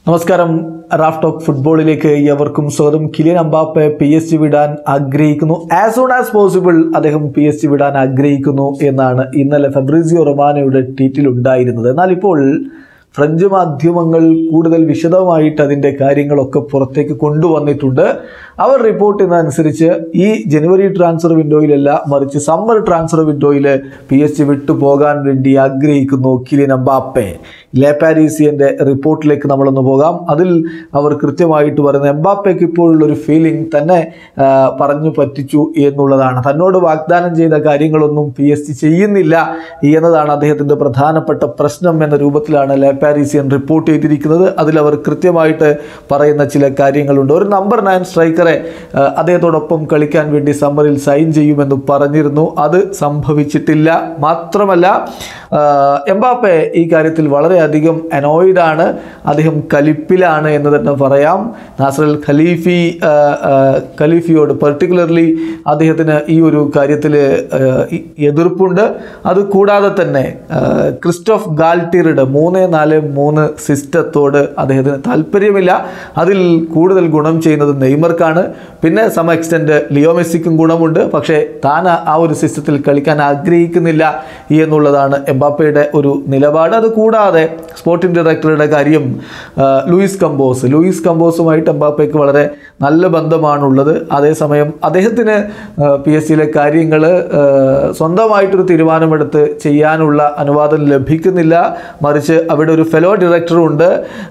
നമസ്കാരം Raf talk ഫുട്ബോളിലേക്ക് ഏവർക്കും സ്വാഗതം Kylian Mbappe P S G വിടാൻ ആഗ്രഹിക്കുന്നു ആസ് സൂൺ ആസ് പോസിബിൾ അദ്ദേഹം പി എസ് ജി വിടാൻ ആഗ്രഹിക്കുന്നു എന്നാണ് ഇന്നലെ ഫെബ്രിസിയോ റൊമാനയുടെ ട്വീറ്റിൽ ഉണ്ടായിരുന്നത് എന്നാൽ ഇപ്പോൾ ഫ്രഞ്ച് മാധ്യമങ്ങൾ കൂടുതൽ വിശദമായിട്ട് അതിൻ്റെ കാര്യങ്ങളൊക്കെ പുറത്തേക്ക് കൊണ്ടുവന്നിട്ടുണ്ട് അവർ റിപ്പോർട്ട് ചെയ്യുന്നതനുസരിച്ച് ഈ ജനുവരി ട്രാൻസ്ഫർ വിൻഡോയിലല്ല മറിച്ച് സമ്മർ ട്രാൻസ്ഫർ വിൻഡോയിൽ പി എസ് ജി വിട്ടു പോകാൻ വേണ്ടി ആഗ്രഹിക്കുന്നു കിലിൻ എംബാപ്പെ ലെ പാരീസിയൻ്റെ റിപ്പോർട്ടിലേക്ക് നമ്മളൊന്ന് പോകാം അതിൽ അവർ കൃത്യമായിട്ട് പറയുന്നത് എംബാപ്പയ്ക്ക് ഇപ്പോഴുള്ളൊരു ഫീലിംഗ് തന്നെ ആ, പറഞ്ഞു പറ്റിച്ചു എന്നുള്ളതാണ് തന്നോട് വാഗ്ദാനം ചെയ്ത കാര്യങ്ങളൊന്നും പി എസ് ജി ചെയ്യുന്നില്ല എന്നതാണ് അദ്ദേഹത്തിൻ്റെ പ്രധാനപ്പെട്ട പ്രശ്നം എന്ന രൂപത്തിലാണ് ലെ പാരീസിയൻ റിപ്പോർട്ട് ചെയ്തിരിക്കുന്നത് അതിൽ അവർ കൃത്യമായിട്ട് പറയുന്ന ചില കാര്യങ്ങളുണ്ട് ഒരു നമ്പർ നയൻ സ്ട്രൈക്കറെ ആ, അദ്ദേഹത്തോടൊപ്പം കളിക്കാൻ വേണ്ടി സമ്മറിൽ സൈൻ ചെയ്യുമെന്ന് പറഞ്ഞിരുന്നു അത് സംഭവിച്ചിട്ടില്ല മാത്രമല്ല ആ, എംബാപ്പെ ഈ കാര്യത്തിൽ വളരെയധികം അനോയിഡ് ആണ് അദ്ദേഹം കലിപ്പിലാണ് എന്ന് തന്നെ പറയാം നാസറൽ ഖലീഫി ആ, ആ, ഖലീഫിയോട് പെർട്ടിക്കുലർലി അദ്ദേഹത്തിന് ഈ ഒരു കാര്യത്തിൽ എതിർപ്പുണ്ട് അത് കൂടാതെ തന്നെ ആ, ക്രിസ്റ്റോഫ് ഗാൽട്ടിറുടെ മൂന്ന് നാല് മൂന്ന് സിസ്റ്റത്തോട് അദ്ദേഹത്തിന് താല്പര്യമില്ല അതിൽ കൂടുതൽ ഗുണം ചെയ്യുന്നത് നെയ്മർക്കാണ് പിന്നെ സം എക്സ്റ്റെൻറ്റ് ലിയോ മെസ്സിക്കും ഗുണമുണ്ട് പക്ഷേ താൻ ആ- ആ ഒരു സിസ്റ്റത്തിൽ കളിക്കാൻ ആഗ്രഹിക്കുന്നില്ല എന്നുള്ളതാണ് എംബാപ്പയുടെ ഒരു നിലപാട് അത് കൂടാതെ സ്പോർട്ടിംഗ് ഡയറക്ടറുടെ കാര്യം ആ, ലൂയിസ് കമ്പോസ് ലൂയിസ് കമ്പോസുമായിട്ട് എംബാപ്പയ്ക്ക് വളരെ നല്ല ബന്ധമാണുള്ളത് അതേസമയം അദ്ദേഹത്തിന് പി എസ് സിയിലെ കാര്യങ്ങൾ സ്വന്തമായിട്ടൊരു തീരുമാനമെടുത്ത് ചെയ്യാനുള്ള അനുവാദം ലഭിക്കുന്നില്ല മറിച്ച് അവിടെ ഒരു ഫെലോ ഡയറക്ടറുണ്ട്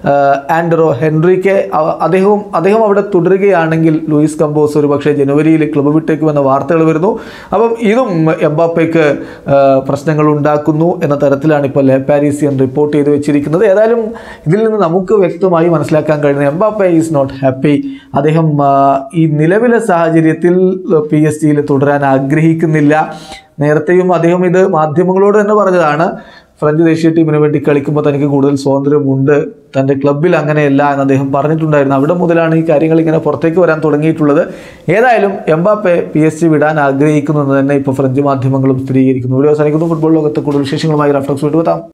ആൻഡ്രോ ഹെൻറിക്കെ അവ- അദ്ദേഹവും അദ്ദേഹം അവിടെ തുടരുകയാണെങ്കിൽ ലൂയിസ് കമ്പോസ് ഒരു പക്ഷേ ജനുവരിയിൽ ക്ലബ്ബ് വിട്ടേക്കുമെന്ന വാർത്തകൾ വരുന്നു അപ്പം ഇതും എംബാപ്പയ്ക്ക് ആ, പ്രശ്നങ്ങൾ ഉണ്ടാക്കുന്നു എന്ന തരത്തിലാണ് ഇപ്പോൾ ലെ പാരീസിയൻ റിപ്പോർട്ട് ചെയ്ത് വെച്ചിരിക്കുന്നത് ഏതായാലും ഇതിൽ നിന്ന് നമുക്ക് വ്യക്തമായി മനസ്സിലാക്കാൻ കഴിയുന്നത് എംബാപ്പെ ഈസ് നോട്ട് ഹാപ്പി അദ്ദേഹം ആ, ഈ നിലവിലെ സാഹചര്യത്തിൽ പി എസ് ജിയിൽ തുടരാൻ ആഗ്രഹിക്കുന്നില്ല നേരത്തെയും അദ്ദേഹം ഇത് മാധ്യമങ്ങളോട് തന്നെ പറഞ്ഞതാണ് ഫ്രഞ്ച് ദേശീയ ടീമിന് വേണ്ടി കളിക്കുമ്പോൾ തനിക്ക് കൂടുതൽ സ്വാതന്ത്ര്യമുണ്ട് തൻ്റെ ക്ലബിൽ അങ്ങനെയല്ല എന്ന് അദ്ദേഹം പറഞ്ഞിട്ടുണ്ടായിരുന്നു അവിടെ മുതലാണ് ഈ കാര്യങ്ങൾ ഇങ്ങനെ പുറത്തേക്ക് വരാൻ തുടങ്ങിയിട്ടുള്ളത് ഏതായാലും എംബാപ്പെ പി എസ് ജി വിടാൻ ആഗ്രഹിക്കുന്നു എന്ന് തന്നെ ഇപ്പോൾ ഫ്രഞ്ച് മാധ്യമങ്ങളും സ്ഥിരീകരിക്കുന്നു വീഡിയോ അവസാനിക്കുന്നു ഫുട്ബോൾ ലോകത്ത് കൂടുതൽ വിശേഷങ്ങളുമായി റഫ്ലക്സ് വിട്ടുവെത്താം